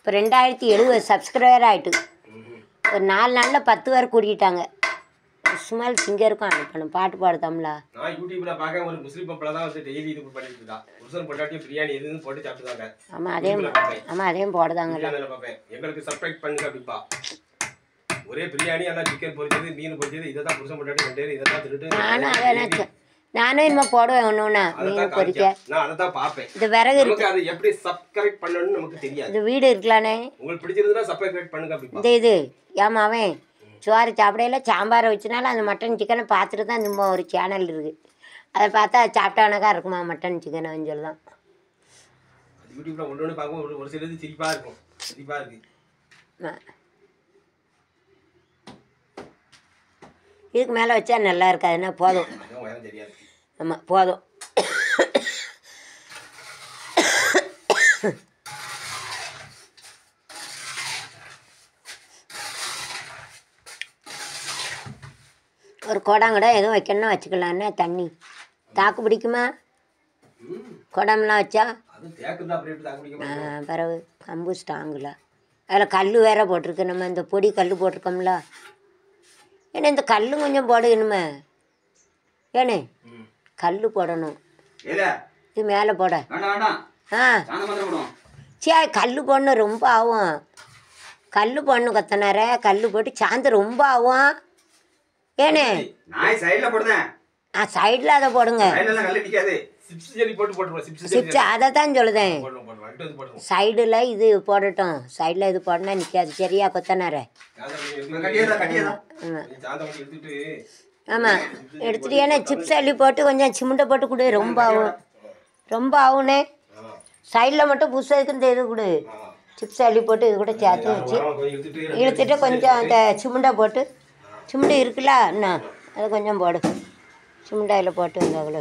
இப்போ ரெண்டாயிரத்தி எழுபது சப்ஸ்கிரைபர் ஆகிட்டு ஒரு நாலு நாளில் பத்து பேர் கூட்டிட்டாங்க இஸ்மாயில் சிங்கருக்கும் அனுப்பணும் பாட்டு பாடுதம்ல நான் யூடியூப்ல பார்க்க ஒரு முஸ்லீம் பப்பல தான் வந்து டெய்லி இது பண்ணிட்டு இருக்கா புருஷன் பொண்டாட்டி பிரியாணி எதுன்னு போட்டு சாப்பிட்டுதாங்க ஆமாம் அதையும் ஆமாம் அதையும் போடுதாங்கல்ல பிரியாணில பார்ப்பேன் எங்களுக்கு சப்ஸ்கிரைப் பண்ணுங்க அப்படிப்பா ஒரே பிரியாணி எல்லாம் சிக்கன் பொரிச்சது மீன் பொரிச்சது இதை தான் புருஷன் பொண்டாட்டி ரெண்டு இதை தான் திருட்டு நானும் அதை நினச்சேன் நானும் இனிமேல் போடுவேன் ஒன்று ஒன்றா அதை மீன் தான் பொரிக்க காமிச்சேன். நான் அதை தான் பார்ப்பேன் இது விறகு இருக்கு நமக்கு அதை எப்படி சப்ஸ்கிரைப் பண்ணணும்னு நமக்கு தெரியாது இது வீடு இருக்கலானே உங்களுக்கு பிடிச்சிருந்தா சப்ஸ்கிரைப் பண்ணுங்க அப்படிப்பா இந்த இது ஏமாவன் சோறு சாப்பிடையில சாம்பாரை வச்சுனாலும் அந்த மட்டன் சிக்கனை பார்த்துட்டு தான் சும்மா ஒரு சேனல் இருக்குது அதை பார்த்தா சாப்பிட்டானக்கா இருக்குமா மட்டன் சிக்கனை சொல்லி தான் அது யூடியூப்ல ஒன்று ஒன்று பார்க்கும் ஒரு ஒரு சிலது சிரிப்பா இருக்கும் சிரிப்பா இருக்கு ஆ. இதுக்கு மேலே வச்சா நல்லா இருக்காதுன்னா போதும் அதுவும் உயரம் தெரியாது ஆமாம் போதும் ஒரு குடங்கூட எதுவும் வைக்கணும்னா வச்சுக்கலான்னா தண்ணி தாக்கு பிடிக்குமா ம். குடம்லாம் வச்சா அது தேக்கு தான் அப்படி எப்படி தாக்கு பிடிக்க ஆ, மாட்டோம் பிறகு கம்பு ஸ்ட்ராங்கில் அதில் கல் வேற போட்டிருக்கு நம்ம இந்த பொடி கல் போட்டிருக்கோம்ல ஏன்னா இந்த கல் கொஞ்சம் போடணுமே ஏனே ம். கல் போடணும் ஏல இது மேலே போட வேண்டாம் வேண்டாம் ஆ சாந்த மாத்திரம் போடும் சே கல் போடணும் ரொம்ப ஆகும் கல் போடணும் கொத்தனார கல் போட்டு சாந்து ரொம்ப ஆகும் ஏனே நாய் சைடுல போடுதேன் ஆ சைடில் அதை போடுங்க சைடுல எல்லாம் கல்லு நிக்காது சிப்ஸ் ஜெல்லி போட்டு போட்டுருவோம் சிப்ஸ் சிப்ஸ் அதை தான் சொல்லுதேன் போடுவோம் போடுவோம் ரெண்டு இது போட்டுருவோம் சைடில் இது போடட்டும் சைடில் இது போடனா நிற்காது சரியா கொத்தனார கட்டியதா கட்டியதா ஆமாம் சாந்தம் மட்டும் எடுத்துட்டு ஆமாம் எடுத்துட்டு ஏன்னா சிப்ஸ் அள்ளி போட்டு கொஞ்சம் சிமுண்டை போட்டு கொடு ரொம்ப ஆகும் ரொம்ப ஆகுனே ஆ, சைடில் மட்டும் புதுசாக இந்த இது கொடு ஆ. சிப்ஸ் அள்ளி போட்டு இது கூட சேர்த்து வச்சு உரம் கொஞ்சம் இழுத்துட்டு இழுத்துட்டு கொஞ்சம் அந்த சிமுண்டை போட்டு சிமுண்டை இருக்குல்ல என்ன அதை கொஞ்சம் போடு சிமுண்டாயில் போட்டு இந்த அவ்வளோ